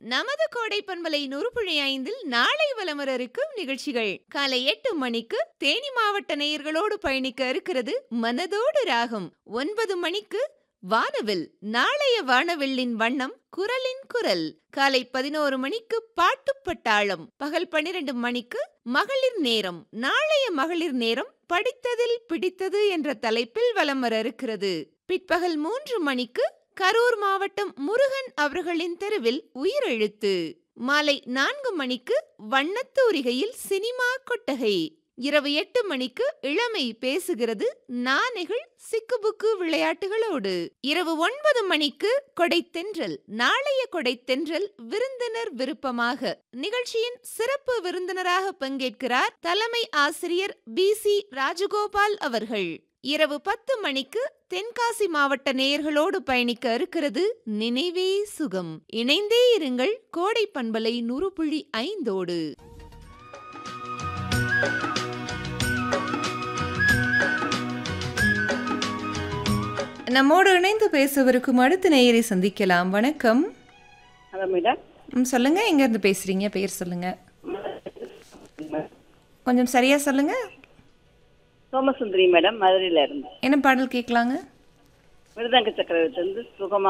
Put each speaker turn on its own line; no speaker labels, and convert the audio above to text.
நமது கோடை பண்பலை நுறுப்புழி ஐந்தில் நாளை வலம் வர இருக்கும் நிகழ்ச்சிகள் காலை எட்டு மணிக்கு தேனி மாவட்ட நேயர்களோடு பயணிக்க இருக்கிறது மனதோடு ராகம் ஒன்பது மணிக்கு வானவில் நாளைய வானவில்லின் வண்ணம் குரலின் குரல் காலை பதினோரு மணிக்கு பாட்டு பட்டாளம் பகல் பன்னிரண்டு மணிக்கு மகளிர் நேரம் நாளைய மகளிர் நேரம் படித்ததில் பிடித்தது என்ற தலைப்பில் வலம் வர இருக்கிறது பிற்பகல் மூன்று மணிக்கு கரூர் மாவட்டம் முருகன் அவர்களின் தெருவில் உயிரெழுத்து மாலை நான்கு மணிக்கு வண்ணத்தூரிகையில் சினிமா கொட்டகை இரவு எட்டு மணிக்கு இளமை பேசுகிறது நானைகள் சிக்குபுக்கு விளையாட்டுகளோடு இரவு ஒன்பது மணிக்கு கொடைத்தென்றல் நாளைய கொடைத்தென்றல் விருந்தினர் விருப்பமாக நிகழ்ச்சியின் சிறப்பு விருந்தினராக பங்கேற்கிறார் தலைமை ஆசிரியர் பி சி ராஜகோபால் அவர்கள் இரவு பத்து மணிக்கு தென்காசி மாவட்ட நேயர்களோடு பயணிக்க இருக்கிறது நினைவே சுகம் இணைந்தே இருங்கள் கோடை பண்பலை நூறு புள்ளி ஐந்தோடு நம்மோடு இணைந்து பேசவிருக்கும் அடுத்த நேயரை சந்திக்கலாம் வணக்கம்
ஹலோ மேடம்
ம், சொல்லுங்க எங்க இருந்து பேசுறீங்க பெயர் சொல்லுங்க கொஞ்சம் சரியா சொல்லுங்க
சோமசுந்தரி மேடம் மதுரையில இருந்து
என்ன பாடல் கேட்கலாங்க
மிருதங்க சக்கரவர்த்தி வந்து சுகமா